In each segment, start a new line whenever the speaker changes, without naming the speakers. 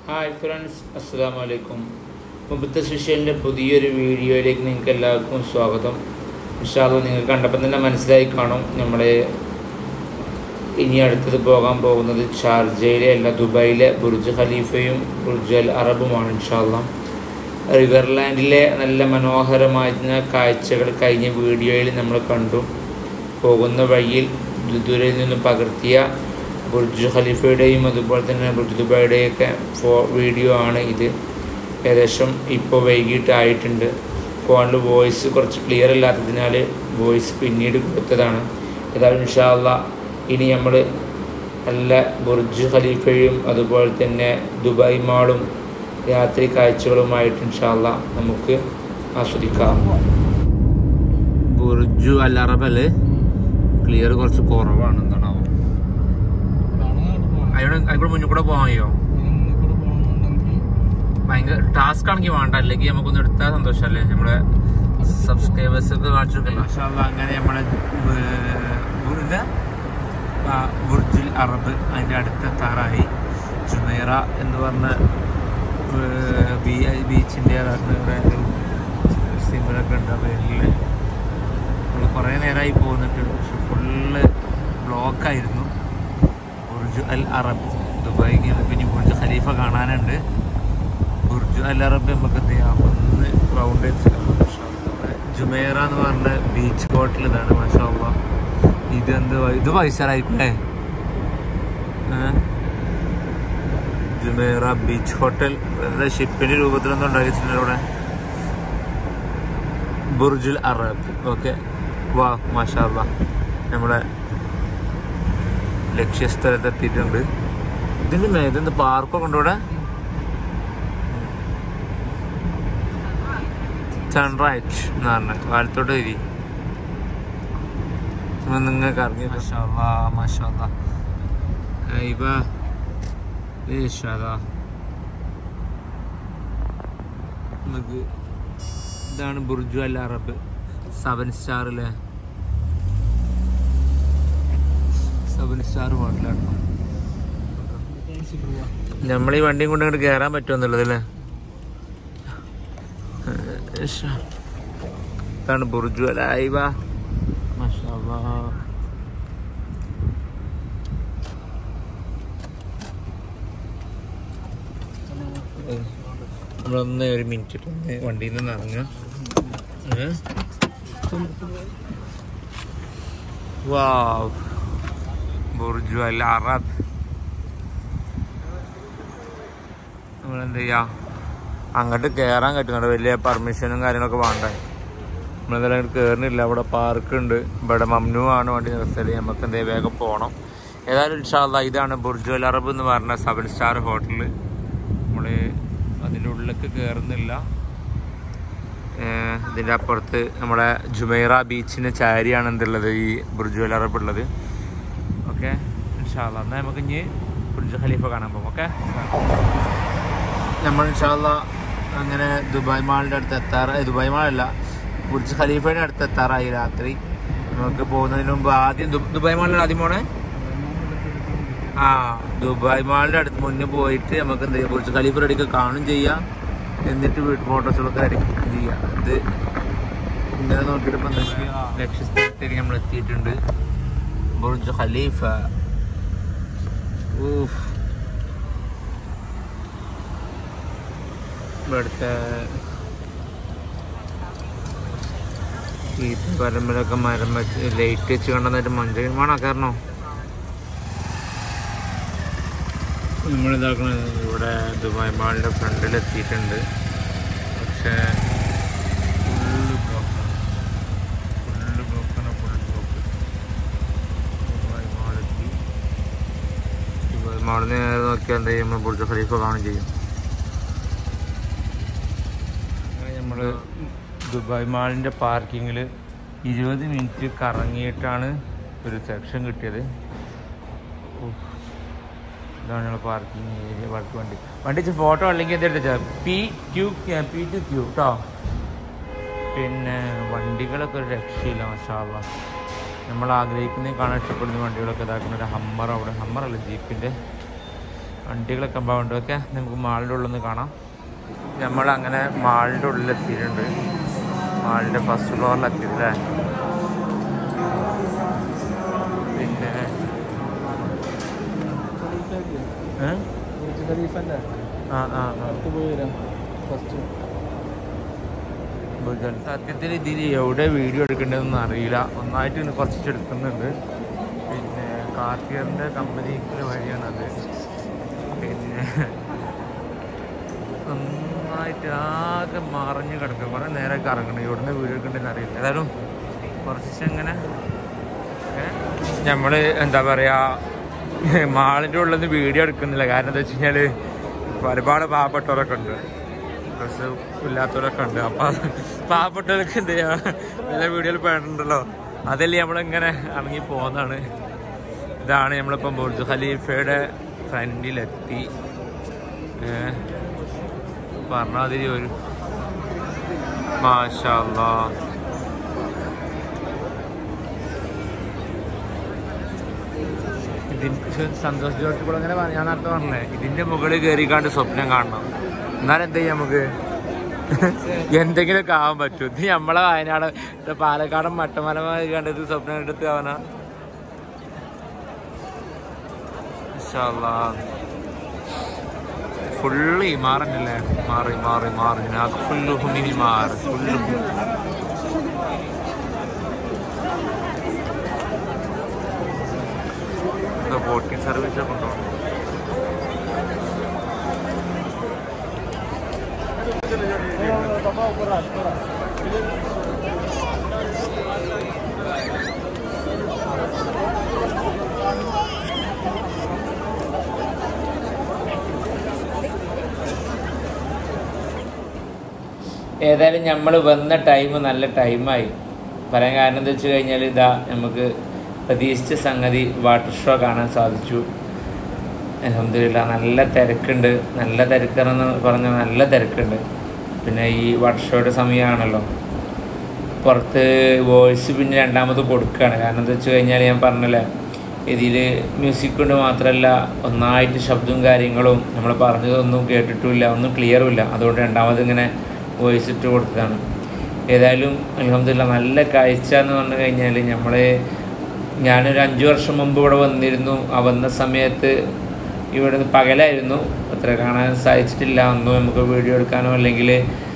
Hi friends അസ്സാം വലൈക്കും മുമ്പത്തെ സ്പെഷ്യലിൻ്റെ പുതിയൊരു വീഡിയോയിലേക്ക് നിങ്ങൾക്ക് എല്ലാവർക്കും സ്വാഗതം ഇൻഷാല്ല നിങ്ങൾക്ക് കണ്ടപ്പോൾ തന്നെ മനസ്സിലായി കാണും നമ്മൾ ഇനി അടുത്തത് പോകാൻ പോകുന്നത് ഷാർജയിലെ അല്ല ദുബായിലെ ബുർജ് ഖലീഫയും ബുർജ് അൽ അറബുമാണ് ഇൻഷാല്ല റിവർലാൻഡിലെ നല്ല മനോഹരമായ കാഴ്ചകൾ കഴിഞ്ഞ വീഡിയോയിൽ നമ്മൾ കണ്ടു പോകുന്ന വഴിയിൽ ദുരയിൽ നിന്നും പകർത്തിയ ബുർജ് ഖലീഫയുടെയും അതുപോലെ തന്നെ ബുർജ് ദുബായുടെയൊക്കെ ഫോ വീഡിയോ ആണ് ഇത് ഏകദേശം ഇപ്പോൾ വൈകിട്ടായിട്ടുണ്ട് ഫോണിൽ വോയിസ് കുറച്ച് ക്ലിയർ അല്ലാത്തതിനാൽ വോയിസ് പിന്നീട് കൊടുത്തതാണ് ഏതായാലും ഇൻഷാല്ല ഇനി നമ്മൾ നല്ല ബുർജ് ഖലീഫയും അതുപോലെ തന്നെ ദുബായ് മാളും രാത്രി കാഴ്ചകളുമായിട്ട് ഇൻഷാല്ല നമുക്ക് ആസ്വദിക്കാം ബുർജു അൽ അറബല് ക്ലിയർ കുറച്ച് കുറവാണ് എന്താണാവോ അതിവിടെ അതിവിടെ മുന്നിൽ കൂടെ പോകാൻ കഴിയോ ഭയങ്കര ടാസ്ക് ആണെങ്കിൽ വേണ്ട അല്ലെങ്കിൽ നമുക്കൊന്ന് എടുത്താൽ സന്തോഷമല്ലേ നമ്മുടെ സബ്സ്ക്രൈബേഴ്സ് ഒക്കെ കാണിച്ചു കൊടുക്കില്ല അങ്ങനെ നമ്മളെ ഇത് ബുർജുൽ അറബ് അതിൻ്റെ അടുത്തെത്താറായി ജുമൈറ എന്ന് പറഞ്ഞ ബീച്ചിൻ്റെ സിമ്പിളൊക്കെ ഉണ്ട് ആ പേരിൽ നമ്മൾ കുറേ നേരമായി പോകുന്നിട്ട് പക്ഷെ ഫുള്ള് ബ്ലോക്കായിരുന്നു ബുർജു അൽ അറബ് ദുബായിക്ക് നമുക്ക് ഇനി ബുർജ് ഖലീഫ കാണാനുണ്ട് ബുർജു അൽ അറബ് നമുക്ക് എന്ത് ചെയ്യാം ഒന്ന് റൗണ്ട് ജുമേറ എന്ന് പറഞ്ഞ ബീച്ച് ഹോട്ടൽ ഇതാണ് മാഷാള്ള ഇതെന്ത് ഇത് പൈസറായിരിക്കും അല്ലേ ജുമേറ ബീച്ച് ഹോട്ടൽ എന്താ ഷിപ്പിന്റെ രൂപത്തിലൊന്നും ഉണ്ടാക്കിയിട്ടുണ്ട് ഇവിടെ ബുർജുൽ അറബ് ഓക്കെ വാ മാഷാള്ള നമ്മുടെ ലക്ഷ്യസ്ഥലത്ത് എത്തിയിട്ടുണ്ട് ഇതിന്റെ മേ ഇതെന്ത് പാർക്കൊക്കെ ഉണ്ട് ഇവിടെ സൺറൈറ്റ് എന്ന് പറഞ്ഞ കാലത്തോട്ട് തിരി നിങ്ങൾക്ക് ഇറങ്ങി മാഷാല്ലാ മാഷാല്ലാ ഇവ നമുക്ക് ഇതാണ് Burj Al Arab seven star അല്ലേ സെവൻ സ്റ്റാർ ഹോട്ടലാണ് നമ്മൾ ഈ വണ്ടിയും കൊണ്ട് ഇങ്ങോട്ട് കയറാൻ പറ്റുമെന്നുള്ളത് അല്ലേ ഇതാണ് ബുർജു അലായിവ നമ്മളൊന്ന് ഒരു മിനിറ്റ് ഒന്ന് വണ്ടിയിൽ നിന്ന് ഇറങ്ങുക വാവ് ബുർജു അൽ അറബ് നമ്മളെന്ത് ചെയ്യാ അങ്ങോട്ട് കയറാൻ പറ്റുന്നുണ്ട് വലിയ പെർമിഷനും കാര്യങ്ങളൊക്കെ വേണ്ടേ നമ്മളെന്തായാലും അങ്ങോട്ട് കയറുന്നില്ല അവിടെ പാർക്ക് ഉണ്ട് ഇവിടെ മമ്നു ആണ് വണ്ടി നിർത്തല് നമുക്ക് എന്തേ വേഗം പോകണം ഏതായാലും ഇൻഷാല്ല ഇതാണ് ബുർജു അൽ അറബ് എന്ന് പറഞ്ഞ സെവൻ സ്റ്റാർ ഹോട്ടൽ നമ്മൾ അതിൻ്റെ ഉള്ളിലേക്ക് കയറുന്നില്ല ഇതിൻ്റെ അപ്പുറത്ത് നമ്മുടെ ജുമൈറ ബീച്ചിന് ചാരിയാണ് എന്തുള്ളത് ഈ ബുർജു അൽ അറബ് ഉള്ളത് ഓക്കെ ഇൻഷാല്ല എന്നാൽ നമുക്ക് ഇനി ബുർജ് ഖലീഫ കാണാൻ പോകും ഓക്കെ നമ്മൾ ഇൻഷാല്ല അങ്ങനെ ദുബായ് മാളിൻ്റെ അടുത്ത് എത്താറായി ദുബായ് മാളല്ല ബുർജ് ഖലീഫയുടെ അടുത്ത് എത്താറായി രാത്രി നമുക്ക് പോകുന്നതിന് മുമ്പ് ആദ്യം ദുബായ് മാളിൽ ആദ്യം പോണേ ആ ദുബായ് മാളിൻ്റെ അടുത്ത് മുന്നേ പോയിട്ട് നമുക്ക് എന്ത് ചെയ്യാം ബുർജ് ഖലീഫയുടെ അടുക്ക് കാണും ചെയ്യാം എന്നിട്ട് ഫോട്ടോസുകളൊക്കെ അടിക്കുകയും ചെയ്യാം ഇത് ഇങ്ങനെ നോക്കിയിട്ട് ഇപ്പം ലക്ഷ്യസ്ഥലത്തേക്ക് നമ്മൾ എത്തിയിട്ടുണ്ട് ബുർജ് ഖലീഫ ഊഫ് ഇവിടുത്തെ ഈ പരമ്പരൊക്കെ മരം വെച്ച് ലൈറ്റ് വെച്ച് കണ്ടെന്നിട്ട് മഞ്ച വേണോ കയറണോ നമ്മളിതാക്കണത് ഇവിടെ ദുബായ് മാളിൻ്റെ ഫ്രണ്ടിൽ എത്തിയിട്ടുണ്ട് പക്ഷേ ഫുള്ള് ബ്ലോക്കാണ് ഫുള്ള് ബ്ലോക്കാണ് ഫുൾ ബ്ലോക്ക് ദുബായ് മാളെത്തി ദുബായ് മാളിൽ നിന്ന് നേരെ നോക്കിയാൽ എന്താ ചെയ്യുമ്പോൾ ബുർജ് ഖലീഫ കാണും ചെയ്യും നമ്മൾ ദുബായ് മാളിൻ്റെ പാർക്കിങ്ങിൽ ഇരുപത് മിനിറ്റ് കറങ്ങിയിട്ടാണ് ഒരു സെക്ഷൻ കിട്ടിയത് ഇതാണ് ഞങ്ങൾ പാർക്കിംഗ് ഏരിയ പാർക്ക് വണ്ടി വണ്ടി ഫോട്ടോ അല്ലെങ്കിൽ എന്തെടുത്ത P Q P to Q കേട്ടോ പിന്നെ വണ്ടികളൊക്കെ ഒരു രക്ഷയില്ല മഷാള്ള നമ്മൾ ആഗ്രഹിക്കുന്ന കാണാൻ ഇഷ്ടപ്പെടുന്ന വണ്ടികളൊക്കെ ഇതാക്കുന്ന ഒരു ഹമ്മർ അവിടെ ഹമ്മറല്ല ജീപ്പിൻ്റെ വണ്ടികളൊക്കെ ഉണ്ട് ഓക്കെ നമുക്ക് മാളിൻ്റെ ഉള്ളിൽ നിന്ന് കാണാം നമ്മൾ അങ്ങനെ മാളിൻ്റെ ഉള്ളിൽ എത്തിയിട്ടുണ്ട് മാളിൻ്റെ ഫസ്റ്റ് ഫ്ലോറിൽ എത്തിയില്ലേ പിന്നെ ഏ? ആ ആ ആ ബുധൻ സത്യത്തിൽ ഇതിൽ എവിടെ വീഡിയോ എടുക്കേണ്ടതെന്ന് അറിയില്ല ഒന്നായിട്ട് ഇന്ന് കുറച്ച് എടുക്കുന്നുണ്ട് പിന്നെ കാർത്തിയറിൻ്റെ കമ്പനിക്കുള്ള വഴിയാണത് പിന്നെ നന്നായിട്ട് ആകെ മറിഞ്ഞ് കിടക്കും കുറേ നേരമൊക്കെ ഇറങ്ങണം ഇവിടുന്ന് വീഡിയോ എടുക്കേണ്ടതെന്ന് അറിയില്ല ഏതായാലും കുറച്ച് ഇങ്ങനെ നമ്മൾ എന്താ പറയുക മാളിൻ്റെ ഉള്ളിൽ നിന്ന് വീഡിയോ എടുക്കുന്നില്ല കാരണം എന്താ വെച്ച് കഴിഞ്ഞാൽ ഒരുപാട് പാവപ്പെട്ടവരൊക്കെ ഉണ്ട് ഡ്രസ്സ് ഇല്ലാത്തവരൊക്കെ ഉണ്ട് അപ്പം പാവപ്പെട്ടവർക്ക് എന്ത് ചെയ്യാ എല്ലാ വീഡിയോയിൽ പെടുന്നുണ്ടല്ലോ അതല്ലേ നമ്മളിങ്ങനെ ഇറങ്ങി പോകുന്നതാണ് ഇതാണ് നമ്മളിപ്പം ബുർജ് ഖലീഫയുടെ ഫ്രണ്ടിലെത്തി പറഞ്ഞാതിരി ഒരു മാഷാ അല്ലാ ഇതിന് സന്തോഷ് ജോർജ് ഇപ്പോൾ അങ്ങനെ പറഞ്ഞ- ഞാൻ നേരത്തെ പറഞ്ഞേ ഇതിന്റെ മുകളിൽ കയറിക്കാണ്ട് സ്വപ്നം കാണണം എന്നാലും എന്ത് ചെയ്യാം നമുക്ക് എന്തെങ്കിലുമൊക്കെ ആവാൻ പറ്റും ഇത് നമ്മളെ വയനാട് ഇത് പാലക്കാടൻ മട്ടമലമായി കണ്ടത് സ്വപ്നം എടുത്ത് അവനാ ഫുള്ള് ഇമാറന്നല്ലേ മാറി മാറി മാറി ഫുള്ള് ഹുമിനി മാറി ഫുള്ള് ബോട്ടിംഗ് സർവീസ് ഒക്കെ ഉണ്ടോ ഏതായാലും നമ്മൾ വന്ന ടൈം നല്ല ടൈമായി പറയാൻ കാരണം എന്താ വെച്ച് കഴിഞ്ഞാൽ ഇതാ നമുക്ക് പ്രതീക്ഷിച്ച സംഗതി വാട്ടർ ഷോ കാണാൻ സാധിച്ചു അലഹമില്ല നല്ല തിരക്കുണ്ട് നല്ല തിരക്കെന്ന് പറഞ്ഞാൽ നല്ല തിരക്കുണ്ട് പിന്നെ ഈ വാട്ടർ ഷോയുടെ സമയമാണല്ലോ പുറത്ത് വോയിസ് പിന്നെ രണ്ടാമത് കൊടുക്കുകയാണ് കാരണം എന്താ വെച്ച് കഴിഞ്ഞാൽ ഞാൻ പറഞ്ഞല്ലേ ഇതിൽ മ്യൂസിക് കൊണ്ട് മാത്രമല്ല ഒന്നായിട്ട് ശബ്ദവും കാര്യങ്ങളും നമ്മൾ പറഞ്ഞതൊന്നും കേട്ടിട്ടുമില്ല ഒന്നും ക്ലിയറും ഇല്ല അതുകൊണ്ട് രണ്ടാമത് ഇങ്ങനെ വോയിസ് ഇട്ട് കൊടുത്തതാണ് ഏതായാലും അലഹമില്ല നല്ല കാഴ്ച എന്ന് പറഞ്ഞു കഴിഞ്ഞാൽ നമ്മൾ ഞാനൊരു അഞ്ച് വർഷം മുമ്പ് ഇവിടെ വന്നിരുന്നു ആ വന്ന സമയത്ത് ഇവിടെ പകലായിരുന്നു അത്ര കാണാൻ സാധിച്ചിട്ടില്ല ഒന്നും നമുക്ക് വീഡിയോ എടുക്കാനോ അല്ലെങ്കിൽ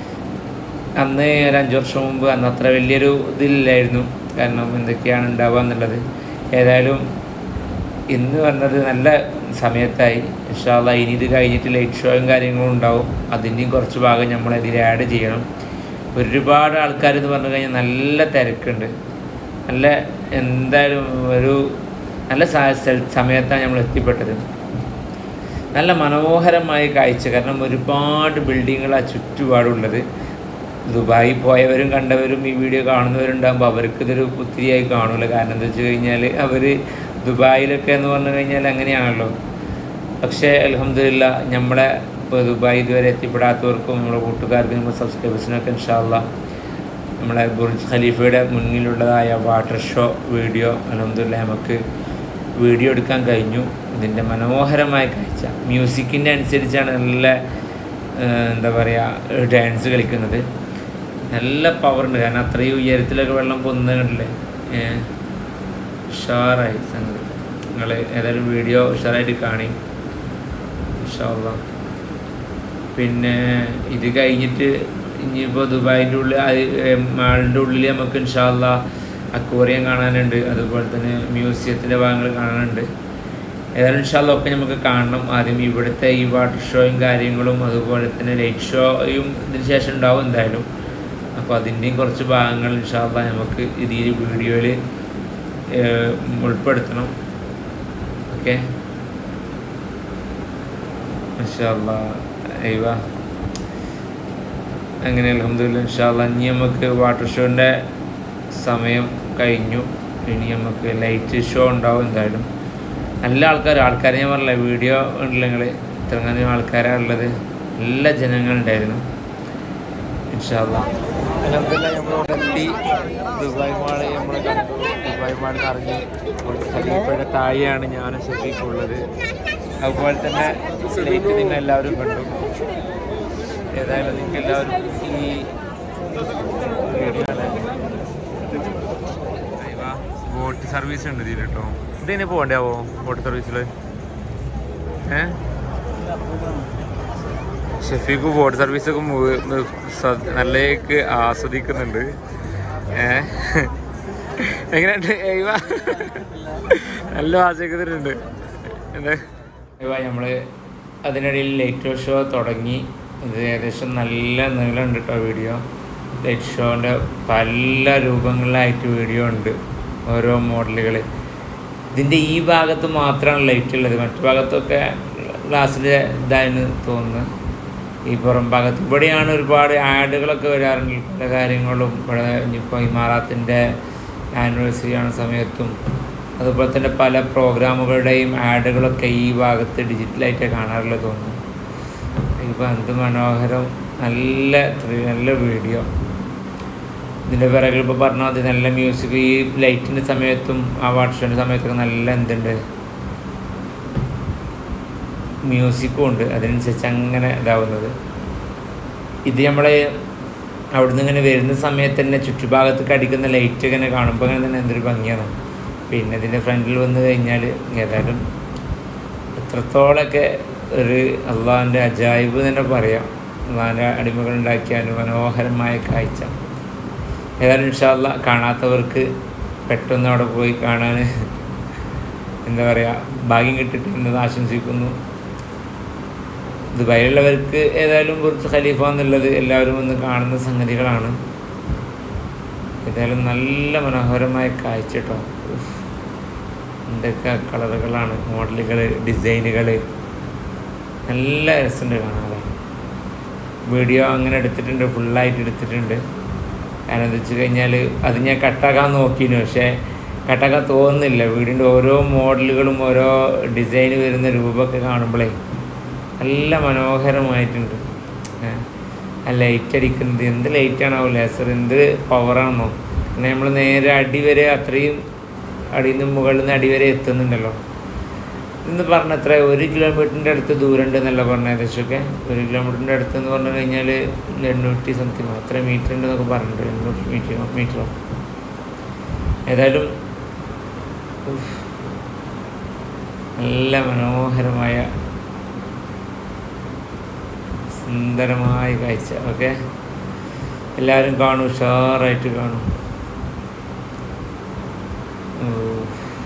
അന്ന് ഒരു അഞ്ച് വർഷം മുമ്പ് അന്ന് അത്ര വലിയൊരു ഇതില്ലായിരുന്നു കാരണം എന്തൊക്കെയാണ് ഉണ്ടാവുക എന്നുള്ളത് ഏതായാലും ഇന്ന് വന്നത് നല്ല സമയത്തായി ഇൻഷാല്ല ഇനി ഇത് കഴിഞ്ഞിട്ട് ലൈറ്റ് ഷോയും കാര്യങ്ങളും ഉണ്ടാവും അതിൻ്റെയും കുറച്ച് ഭാഗം നമ്മൾ ഇതിൽ ആഡ് ചെയ്യണം ഒരുപാട് ആൾക്കാർ എന്ന് പറഞ്ഞു കഴിഞ്ഞാൽ നല്ല തിരക്കുണ്ട് നല്ല എന്തായാലും ഒരു നല്ല സമയത്താണ് നമ്മൾ എത്തിപ്പെട്ടത് നല്ല മനോഹരമായ കാഴ്ച കാരണം ഒരുപാട് ബിൽഡിങ്ങുകളാണ് ചുറ്റുപാടുള്ളത് ദുബായി പോയവരും കണ്ടവരും ഈ വീഡിയോ കാണുന്നവരുണ്ടാകുമ്പോൾ അവർക്ക് ഇതൊരു പുത്തിരിയായി കാണൂല കാരണം എന്താ വെച്ച് കഴിഞ്ഞാൽ അവർ ദുബായിലൊക്കെ എന്ന് പറഞ്ഞു കഴിഞ്ഞാൽ അങ്ങനെയാണല്ലോ പക്ഷേ അലഹമില്ല നമ്മളെ ഇപ്പോൾ ദുബായ് ഇതുവരെ എത്തിപ്പെടാത്തവർക്കും നമ്മുടെ കൂട്ടുകാർക്കും നമ്മുടെ സബ്സ്ക്രൈബേഴ്സിനൊക്കെ ഇൻഷാല്ല നമ്മളെ ബുർജ് ഖലീഫയുടെ മുന്നിലുള്ളതായ വാട്ടർ ഷോ വീഡിയോ അലഹമില്ല നമുക്ക് വീഡിയോ എടുക്കാൻ കഴിഞ്ഞു ഇതിൻ്റെ മനോഹരമായ കാഴ്ച മ്യൂസിക്കിൻ്റെ അനുസരിച്ചാണ് നല്ല എന്താ പറയുക ഡാൻസ് കളിക്കുന്നത് നല്ല പവറുണ്ട് കാരണം അത്രയും ഉയരത്തിലൊക്കെ വെള്ളം പൊന്ന് കണ്ടില്ലേ ഉഷാറായി സംഗതി നിങ്ങൾ ഏതായാലും വീഡിയോ ഉഷാറായിട്ട് കാണി ഉഷാറ പിന്നെ ഇത് കഴിഞ്ഞിട്ട് ഇനിയിപ്പോൾ ദുബായിൻ്റെ ഉള്ളിൽ മാളിൻ്റെ ഉള്ളിൽ നമുക്ക് ഇൻഷാല്ല അക്വേറിയം കാണാനുണ്ട് അതുപോലെ തന്നെ മ്യൂസിയത്തിൻ്റെ ഭാഗങ്ങൾ കാണാനുണ്ട് ഏതായാലും ഇൻഷാല്ല ഒക്കെ നമുക്ക് കാണണം ആദ്യം ഇവിടുത്തെ ഈ വാട്ടർ ഷോയും കാര്യങ്ങളും അതുപോലെ തന്നെ ലൈറ്റ് ഷോയും ഇതിന് ശേഷം ഉണ്ടാവും എന്തായാലും അപ്പോൾ അതിൻ്റെയും കുറച്ച് ഭാഗങ്ങൾ ഇൻഷാല്ല നമുക്ക് ഇതിൽ വീഡിയോയിൽ ഉൾപ്പെടുത്തണം ഓക്കെ ഇൻഷാല്ല അയ്യ അങ്ങനെ അലഹമ്മദില്ല ഇൻഷാല്ല ഇനി നമുക്ക് വാട്ടർ ഷോൻ്റെ സമയം കഴിഞ്ഞു ഇനി നമുക്ക് ലൈറ്റ് ഷോ ഉണ്ടാവും എന്തായാലും നല്ല ആൾക്കാർ ആൾക്കാരെ ഞാൻ പറഞ്ഞില്ല വീഡിയോ ഉണ്ടല്ലോ നിങ്ങൾ ഇത്രങ്ങാനും ആൾക്കാരാണ് ഉള്ളത് എല്ലാ ജനങ്ങളുണ്ടായിരുന്നു ഇൻഷാല്ല നമ്മളോടെത്തി ദുബായ് മാള് നമ്മൾ കണ്ടു ദുബായ് മാൾ നിറഞ്ഞ് ഖലീഫയുടെ താഴെയാണ് ഞാനും ഷഫീഖുള്ളത് അതുപോലെ തന്നെ ലൈറ്റ് നിങ്ങൾ എല്ലാവരും കണ്ടു ഏതായാലും നിങ്ങൾക്ക് എല്ലാവരും ഈ വീഡിയോ ബോട്ട് സർവീസ് ഉണ്ട് ഇതിൽ കേട്ടോ ഇതിനെ പോകണ്ടാവോ ബോട്ട് സർവീസിൽ ഏ ഷെഫീഖ് ബോട്ട് സർവീസൊക്കെ നല്ലേക്ക് ആസ്വദിക്കുന്നുണ്ട് ഏ എങ്ങനെയുണ്ട് ഏയ്വ നല്ല ആസ്വദിക്കുന്നുണ്ട് എന്താ ഏയ്വ നമ്മള് അതിനിടയിൽ ലൈറ്റ് ഷോ തുടങ്ങി ഇത് ഏകദേശം നല്ല നീളമുണ്ട് കേട്ടോ വീഡിയോ ലൈറ്റ് ഷോൻ്റെ പല രൂപങ്ങളിലായിട്ട് വീഡിയോ ഉണ്ട് ഓരോ മോഡലുകൾ ഇതിൻ്റെ ഈ ഭാഗത്ത് മാത്രമാണ് ലൈറ്റ് ഉള്ളത് മറ്റു ഭാഗത്തൊക്കെ ഗ്ലാസ്സിൽ ഇതായെന്ന് തോന്നുന്നു ഈ പുറം ഭാഗത്ത് ഇവിടെയാണ് ഒരുപാട് ആഡുകളൊക്കെ വരാറുണ്ട് പല കാര്യങ്ങളും ഇവിടെ ഇനിയിപ്പോൾ ഇമാറാത്തിൻ്റെ ആനിവേഴ്സറി ആണ് സമയത്തും അതുപോലെ തന്നെ പല പ്രോഗ്രാമുകളുടെയും ആഡുകളൊക്കെ ഈ ഭാഗത്ത് ഡിജിറ്റലായിട്ട് കാണാറുള്ളത് തോന്നുന്നു ഇപ്പോൾ എന്ത് മനോഹരം നല്ല ത്രി- നല്ല വീഡിയോ ഇതിൻ്റെ പിറകിൽ ഇപ്പോൾ പറഞ്ഞ മതി നല്ല മ്യൂസിക് ഈ ലൈറ്റിൻ്റെ സമയത്തും ആ വാട്ഷോൻ്റെ സമയത്തൊക്കെ നല്ല എന്തുണ്ട് മ്യൂസിക്കും ഉണ്ട് അതിനനുസരിച്ച് അങ്ങനെ ഇതാവുന്നത് ഇത് നമ്മളെ അവിടുന്ന് ഇങ്ങനെ വരുന്ന സമയത്ത് തന്നെ ചുറ്റുഭാഗത്തേക്ക് അടിക്കുന്ന ലൈറ്റ് ഇങ്ങനെ കാണുമ്പോൾ അങ്ങനെ തന്നെ എന്തൊരു ഭംഗിയാണ് പിന്നെ ഇതിൻ്റെ ഫ്രണ്ടിൽ വന്ന് കഴിഞ്ഞാൽ ഏതായാലും എത്രത്തോളമൊക്കെ ഒരു അള്ളാഹിൻ്റെ അജായിബ് തന്നെ പറയാം അള്ളാഹിൻ്റെ അടിമകൾ ഉണ്ടാക്കിയ ഒരു മനോഹരമായ കാഴ്ച ഏതായാലും ഇൻഷാല്ല കാണാത്തവർക്ക് പെട്ടെന്ന് അവിടെ പോയി കാണാൻ എന്താ പറയുക ഭാഗ്യം കിട്ടിയിട്ടുണ്ടെന്ന് ആശംസിക്കുന്നു ദുബായിലുള്ളവർക്ക് ഏതായാലും കുറച്ച് ഖലീഫ എന്നുള്ളത് എല്ലാവരും ഒന്ന് കാണുന്ന സംഗതികളാണ് ഏതായാലും നല്ല മനോഹരമായ കാഴ്ച കേട്ടോ ഉഫ്. എന്തൊക്കെ കളറുകളാണ് മോഡലുകൾ ഡിസൈനുകൾ നല്ല രസമുണ്ട് കാണാൻ വീഡിയോ അങ്ങനെ എടുത്തിട്ടുണ്ട് ഫുള്ളായിട്ട് എടുത്തിട്ടുണ്ട് കാരണം എന്താ വെച്ച് കഴിഞ്ഞാൽ അത് ഞാൻ കട്ടാക്കാൻ നോക്കിയിരുന്നു പക്ഷേ കട്ടാക്കാൻ തോന്നുന്നില്ല വീടിൻ്റെ ഓരോ മോഡലുകളും ഓരോ ഡിസൈൻ വരുന്ന രൂപമൊക്കെ കാണുമ്പോഴേ നല്ല മനോഹരമായിട്ടുണ്ട് ഏ. ആ ലൈറ്റ് അടിക്കുന്നത് എന്ത് ലൈറ്റാണാവോ ലേസർ എന്ത് പവറാണോ പിന്നെ നമ്മൾ നേരെ അടി വരെ അത്രയും അടിയിൽ നിന്ന് മുകളിൽ നിന്ന് അടി വരെ എത്തുന്നുണ്ടല്ലോ ഇന്ന് പറഞ്ഞ എത്ര ഒരു കിലോമീറ്ററിൻ്റെ അടുത്ത് ദൂരം ഉണ്ട് എന്നല്ല പറഞ്ഞ ഏകദേശമൊക്കെ ഒരു കിലോമീറ്ററിൻ്റെ അടുത്ത് എന്ന് പറഞ്ഞു കഴിഞ്ഞാൽ എണ്ണൂറ്റി സംതിങ് അത്ര മീറ്റർ ഉണ്ട് എന്നൊക്കെ പറഞ്ഞിട്ടുണ്ട് എണ്ണൂറ്റി മീറ്ററോ മീറ്ററോ ഏതായാലും ഉഫ്. നല്ല മനോഹരമായ സുന്ദരമായ കാഴ്ച ഓക്കെ എല്ലാവരും കാണും ഉഷാറായിട്ട് കാണും ഉഫ്.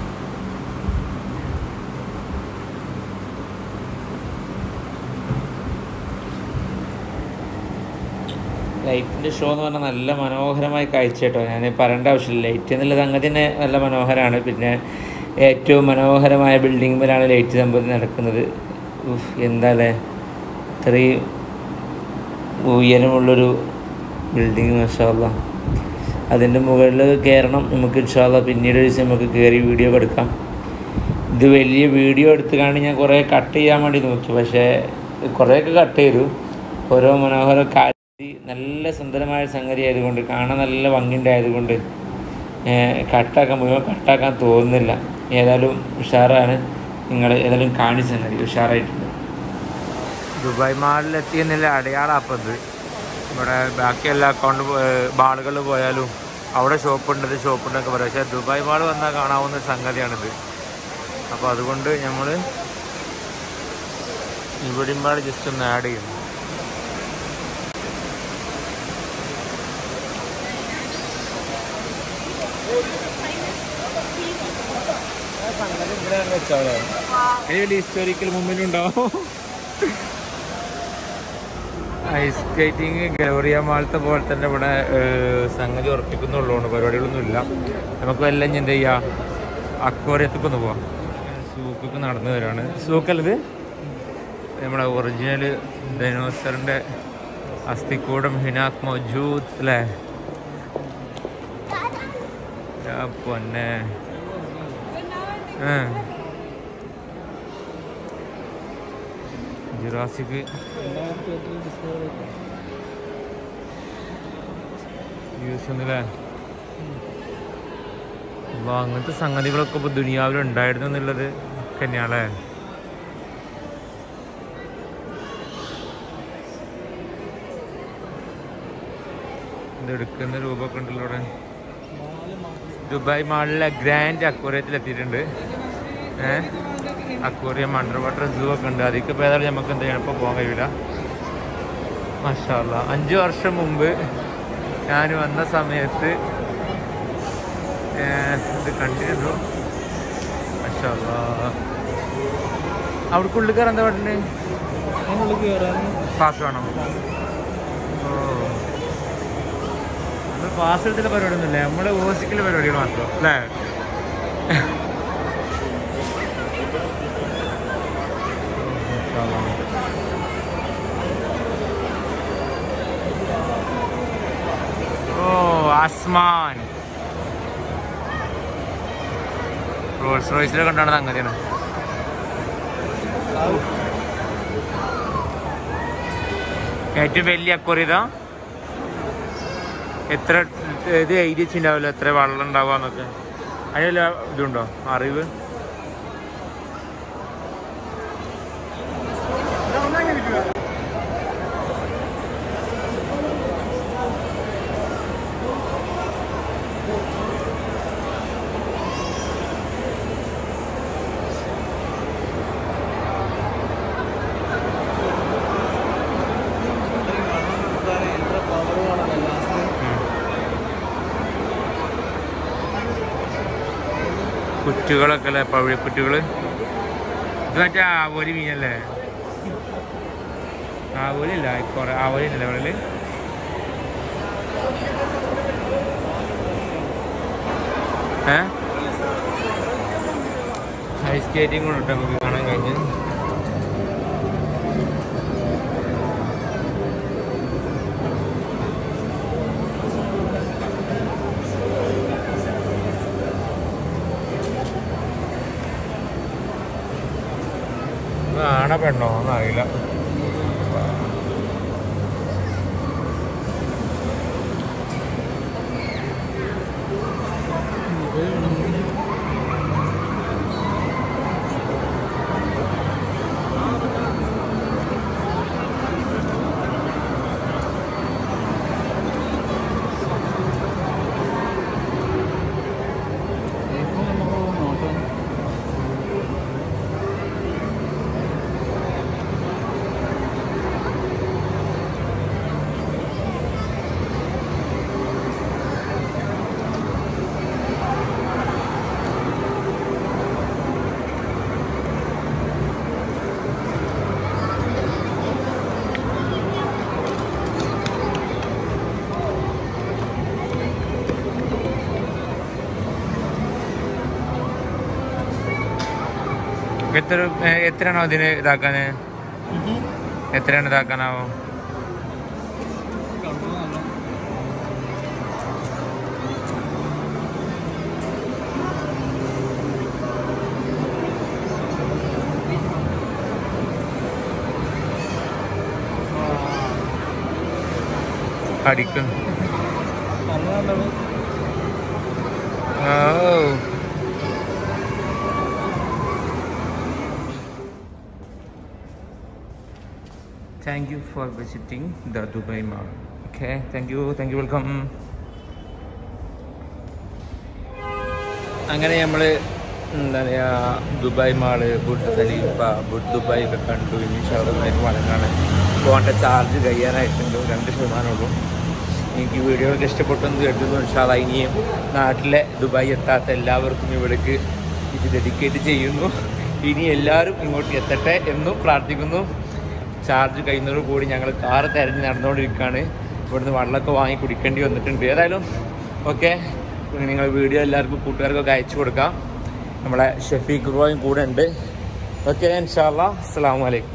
ലൈറ്റിൻ്റെ ഷോ എന്ന് പറഞ്ഞാൽ നല്ല മനോഹരമായ കാഴ്ച കേട്ടോ ഞാൻ പറയേണ്ട ആവശ്യമില്ല ലൈറ്റ് എന്നുള്ള സംഗതി തന്നെ നല്ല മനോഹരമാണ് പിന്നെ ഏറ്റവും മനോഹരമായ ബിൽഡിങ്ങിലാണ് ലൈറ്റ് സംഭവം നടക്കുന്നത് ഉഫ്, എന്താ അല്ലേ ഇത്രയും ഉയരമുള്ളൊരു ബിൽഡിങ് മഷാല്ല അതിൻ്റെ മുകളിൽ കയറണം നമുക്ക് ഇൻഷാല്ല പിന്നീട് ഒരു ദിവസം നമുക്ക് കയറി വീഡിയോ ഒക്കെ എടുക്കാം ഇത് വലിയ വീഡിയോ എടുത്ത് കാണി ഞാൻ കുറേ കട്ട് ചെയ്യാൻ വേണ്ടി നോക്കി പക്ഷേ കുറേയൊക്കെ കട്ട് ചെയ്തു ഓരോ മനോഹര കാര്യം നല്ല സുന്ദരമായ സംഗതി ആയതുകൊണ്ട് കാണാൻ നല്ല ഭംഗിയുണ്ടായതുകൊണ്ട് കട്ടാക്കാൻ മുഴുവൻ കട്ടാക്കാൻ തോന്നുന്നില്ല ഏതായാലും ഉഷാറാണ് നിങ്ങൾ ഏതായാലും കാണിച്ച സംഗതി ഉഷാറായിട്ടുണ്ട് ദുബായ് മാളിലെത്തി എന്നുള്ള അടയാളം അപ്പം ഇത് ഇവിടെ ബാക്കി എല്ലാ അക്കൗണ്ട് മാളുകളിൽ പോയാലും അവിടെ ഷോപ്പുണ്ട് ഷോപ്പുണ്ടൊക്കെ പറയാം പക്ഷേ ദുബായ് മാൾ വന്നാൽ കാണാവുന്ന ഒരു സംഗതിയാണിത് അപ്പോൾ അതുകൊണ്ട് നമ്മൾ ഇവിടെയും പാട് ജസ്റ്റ് ഒന്ന് ആഡ് ചെയ്യുന്നു അതിന് ഹിസ്റ്റോറിക്കൽ മൂമെന്റ് ഉണ്ടാവും ഐസ് സ്കേറ്റിംഗ് ഗലോറിയ മാളത്തെ പോലെ തന്നെ ഇവിടെ ഏഹ്, സംഗതി ഉറപ്പിക്കുന്നുള്ളതുകൊണ്ട് പരിപാടികളൊന്നുമില്ല നമുക്ക് വല്ല ഇനി എന്ത് ചെയ്യാം അക്വോറിയത്തേക്ക് ഒന്ന് പോവാം സൂക്കൊക്കെ നടന്നു വരാണ് സൂക്കല്ലത് നമ്മുടെ ഒറിജിനൽ ഡൈനോസറിൻ്റെ അസ്ഥിക്കൂടം ഹിനാക് മൗജൂദ് അല്ലേ ആ പൊന്നെ ആ ജുറാസിക് യൂസ് ഒന്നില്ലേ അപ്പോൾ അങ്ങനത്തെ സംഗതികളൊക്കെ ഇപ്പോൾ ദുനിയാവിൽ ഉണ്ടായിരുന്നു എന്നുള്ളത് തന്നെയാണല്ലേ ഇത് എടുക്കുന്ന രൂപമൊക്കെ ഉണ്ടല്ലോ ഇവിടെ ദുബായ് മാളിലെ ഗ്രാൻഡ് അക്വറിയത്തിൽ എത്തിയിട്ടുണ്ട് ഏഹ് അക്വറിയം അണ്ടർ വാട്ടർ സൂ ഒക്കെ ഉണ്ട് അതിക്ക് ഇപ്പോൾ ഏതായാലും നമുക്ക് എന്ത് ചെയ്യണം ഇപ്പോൾ പോകാൻ കഴിയില്ല മഷാല്ല അഞ്ച് വർഷം മുമ്പ് ഞാൻ വന്ന സമയത്ത് ഏഹ്, ഇത് കണ്ടിരുന്നു മഷാല്ല അവിടെ ഉള്ളിൽ കയറാൻ എന്താ പറഞ്ഞത്
അതിനുള്ളിൽ കയറാൻ
പാസ് വേണോ ഓ നമ്മൾ പാസ് എടുത്തുള്ള പരിപാടി ഒന്നുമില്ല നമ്മള് ഓസിക്കൽ പരിപാടികൾ മാത്രം അല്ലേ ഓ ആസ്മാൻ റോൾസ് റോയ്സിലെ കണ്ടാണ് സംഗതിയാണ് ഏറ്റവും വലിയ അക്വറി ഇതാ എത്ര ഇത് എഴുതി വെച്ചിട്ടുണ്ടാവില്ല എത്ര വെള്ളം ഉണ്ടാവാന്നൊക്കെ അതിനല്ല ഇതുണ്ടോ അറിവ്
എത്ര പവർ വേണം ലാസ്റ്റ്
കുറ്റുകളൊക്കെ അല്ലേ പഴയ കുറ്റുകള് ഇത് മറ്റേ ആവോലി മീനല്ലേ ആവോലി അല്ല കുറെ ആവോലി അല്ലേ പറയല് ഏ ഐസ് സ്കേറ്റിംഗ് കൂടെ ഉണ്ട് നമുക്ക് കാണാൻ കഴിഞ്ഞ് ഇത് ആണ പെണ്ണോ എന്നറിയില്ല
ഇപ്പം നമുക്ക് നോക്കാം
എത്ര ഏ, എത്രയാണോ അതിന് ഇതാക്കാന് എത്രയാണ് ഇതാക്കാനാവോ
കണ്ടു നല്ല
അടിക്കുന്നു
നല്ല നല്ലത്
ഓ thank you for visiting the Dubai mall okay thank you thank you welcome അങ്ങനെ നമ്മൾ എന്താ പറയുക ദുബായ് മാള് ബുഡ് ഖലീഫ ബുഡ് ദുബായ് ഒക്കെ കണ്ടു ഇനി ഷവർമായിട്ട് മടങ്ങാണ് പോകേണ്ട ചാർജ് കഴിയാനായിട്ടുണ്ട് രണ്ട് ശതമാനമുള്ളൂ എനിക്ക് വീഡിയോകൾക്ക് ഇഷ്ടപ്പെട്ടെന്ന് കേട്ടത് ഇൻഷാല്ല ഇനിയും നാട്ടിലെ ദുബായ് എത്താത്ത എല്ലാവർക്കും ഇവിടേക്ക് ഇത് ഡെഡിക്കേറ്റ് ചെയ്യുന്നു ഇനി എല്ലാവരും ഇങ്ങോട്ട് എത്തട്ടെ എന്നും പ്രാർത്ഥിക്കുന്നു ചാർജ് കഴിയുന്നതോട് കൂടി ഞങ്ങൾ കാറ് തിരഞ്ഞ് നടന്നുകൊണ്ടിരിക്കുകയാണ് ഇവിടുന്ന് വെള്ളമൊക്കെ വാങ്ങി കുടിക്കേണ്ടി വന്നിട്ടുണ്ട് ഏതായാലും ഓക്കെ നിങ്ങൾ വീഡിയോ എല്ലാവർക്കും കൂട്ടുകാർക്കൊക്കെ അയച്ചു കൊടുക്കാം നമ്മളെ ഷഫീഖ് റോയും കൂടെ ഉണ്ട് ഓക്കെ ഇൻഷാല്ലാ അസ്സാം വലൈക്കും